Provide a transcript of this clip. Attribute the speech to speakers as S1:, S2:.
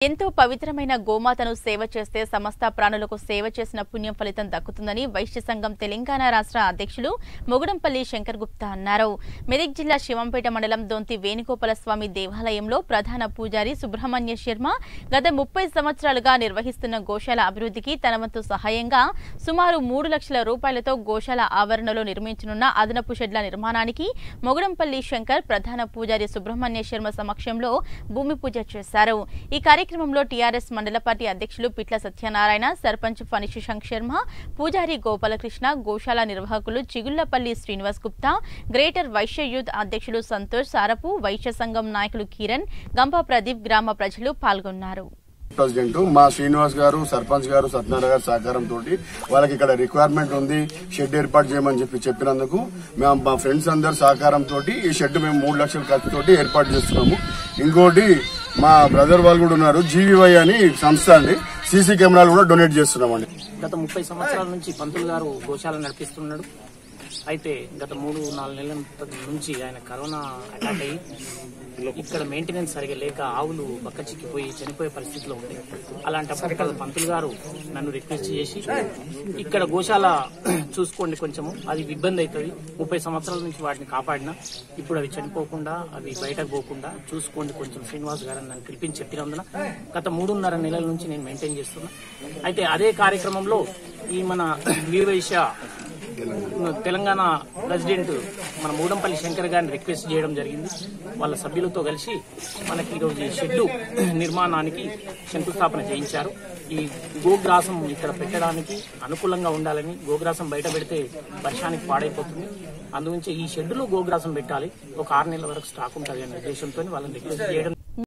S1: ఎంతో పవిత్రమైన గోమాతను సేవ చేస్తే సమస్త ప్రాణులకు సేవ చేసిన పుణ్యం ఫలితం దక్కుతుందని వైశ్య సంఘం తెలంగాణ రాష్ట్ర అధ్యక్షులు మొగుడంపల్లి శంకర్ గుప్తా అన్నారు మెదక్ జిల్లా శివంపేట మండలం దొంతి వేణుగోపాల స్వామి దేవాలయంలో ప్రధాన పూజారి సుబ్రహ్మణ్య శర్మ గత ముప్పై సంవత్సరాలుగా నిర్వహిస్తున్న గోశాల అభివృద్ధికి తన వంతు సహాయంగా సుమారు మూడు లక్షల రూపాయలతో గోశాల ఆవరణలో నిర్మించనున్న అదనపు షెడ్ల నిర్మాణానికి మొగుడంపల్లి శంకర్ ప్రధాన పూజారి సుబ్రహ్మణ్య శర్మ సమక్షంలో భూమి పూజ చేశారు ఈ కార్యక్రమంలో టీఆర్ఎస్ మండల పార్టీ అధ్యక్షులు పిట్ల సత్యనారాయణ సర్పంచ్ ఫణి శశాంక్ శర్మ పూజారి గోపాలకృష్ణ గోశాల నిర్వాహకులు చిగుళ్లపల్లి శ్రీనివాస్ గుప్తా గ్రేటర్ వైశ్య యూత్ అధ్యక్షులు సంతోష్ సారపు వైశ్య సంఘం నాయకులు కిరణ్ గంప ప్రదీప్ గ్రామ ప్రజలు పాల్గొన్నారు
S2: ప్రెసిడెంట్ మా శ్రీనివాస్ గారు సర్పంచ్ గారు సత్యనారాయణ గారి సహకారంతో వాళ్ళకి ఇక్కడ రిక్వైర్మెంట్ ఉంది షెడ్ ఏర్పాటు చేయమని చెప్పి చెప్పినందుకు మేము మా ఫ్రెండ్స్ అందరి సహకారంతో ఈ షెడ్ మేము మూడు లక్షల ఖర్చుతోటి ఏర్పాటు చేస్తున్నాము ఇంకోటి మా బ్రదర్ వాళ్ళు కూడా ఉన్నారు జీవీవై అని సంస్థ అండి సీసీ కెమెరాలు కూడా డొనేట్ చేస్తున్నామండి
S3: గత ముప్పై సంవత్సరాల నుంచి పంతులు గారు గోశాల నడిపిస్తున్నాడు అయితే గత మూడు నాలుగు నెలల నుంచి ఆయన కరోనా అటాక్ అయ్యి ఇక్కడ మెయింటెనెన్స్ సరిగా లేక ఆవులు బక్క చిక్కిపోయి చనిపోయే పరిస్థితిలో ఉంది అలాంటప్పుడు ఇక్కడ పంతులు గారు నన్ను రిక్వెస్ట్ చేసి ఇక్కడ గోశాల చూసుకోండి కొంచెము అది ఇబ్బంది అవుతుంది ముప్పై సంవత్సరాల నుంచి వాటిని కాపాడినా ఇప్పుడు అవి చనిపోకుండా అవి బయటకు పోకుండా చూసుకోండి కొంచెం శ్రీనివాస్ గారు నన్ను పిలిపించి చెప్పినందున గత మూడున్నర నెలల నుంచి నేను మెయింటైన్ చేస్తున్నా అయితే అదే కార్యక్రమంలో ఈ మన వీరవైశ్య తెలంగాణ ప్రెసిడెంట్ మన మూడంపల్లి శంకర్ గారిని రిక్వెస్ట్ చేయడం జరిగింది వాళ్ళ సభ్యులతో కలిసి మనకి ఈరోజు ఈ షెడ్డు నిర్మాణానికి శంకుస్థాపన చేయించారు ఈ గోగ్రాసం ఇక్కడ పెట్టడానికి అనుకూలంగా ఉండాలని గోగ్రాసం బయట పెడితే వర్షానికి పాడైపోతుంది అందుగురించి ఈ షెడ్డులో గోగ్రాసం పెట్టాలి ఒక ఆరు నెలల వరకు స్టాక్ ఉంటుంది అనే ఉద్దేశంతో వాళ్ళని రిక్వెస్ట్ చేయడం